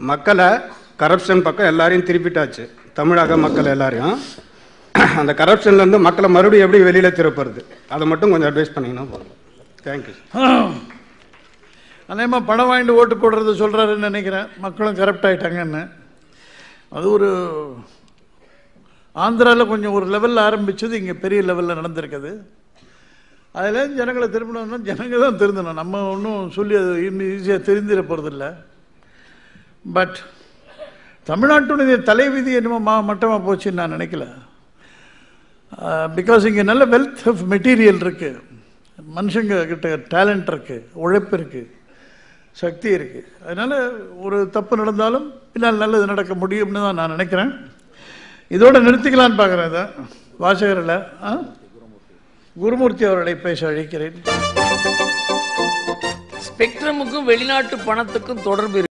மக்களை கரப்ஷன் பக்கம் எல்லாரையும் திருப்பிட்டாச்சு தமிழக மக்கள் எல்லாரையும் அந்த கரப்ஷன்லேருந்து மக்களை மறுபடியும் எப்படி வெளியில் திருப்புறது அதை மட்டும் கொஞ்சம் அட்வைஸ் பண்ணிங்கன்னா போதும் தேங்க்யூ அநேகமாக பணம் வாங்கிட்டு ஓட்டு போடுறது சொல்கிறாருன்னு நினைக்கிறேன் மக்களும் கரப்ட் ஆயிட்டாங்கன்னு அது ஒரு ஆந்திராவில் கொஞ்சம் ஒரு லெவலில் ஆரம்பிச்சது இங்கே பெரிய லெவலில் நடந்திருக்குது அதில் ஜனங்களை திரும்பணும்னா ஜனங்க தான் திருந்தணும் நம்ம ஒன்றும் சொல்லி அது ஈஸியாக தெரிந்திட போகிறதில்ல பட் தமிழ்நாட்டுடைய தலைவிதி என்னமோ மா மட்டமாக போச்சுன்னு நான் நினைக்கல பிகாஸ் இங்கே நல்ல வெல்த் ஆஃப் மெட்டீரியல் இருக்குது மனுஷங்க கிட்ட டேலண்ட் இருக்குது உழைப்பு இருக்குது சக்தி இருக்குது அதனால் ஒரு தப்பு நடந்தாலும் பின்னால் நல்லது நடக்க முடியும்னு தான் நான் நினைக்கிறேன் இதோட நிறுத்திக்கலான்னு பார்க்குறேன் இதை வாசகரில் ஆ குருமூர்த்தி அவர்களை பேச அழைக்கிறேன் ஸ்பெக்ட்ரமுக்கும் வெளிநாட்டு பணத்துக்கும் தொடர்பு இருக்கு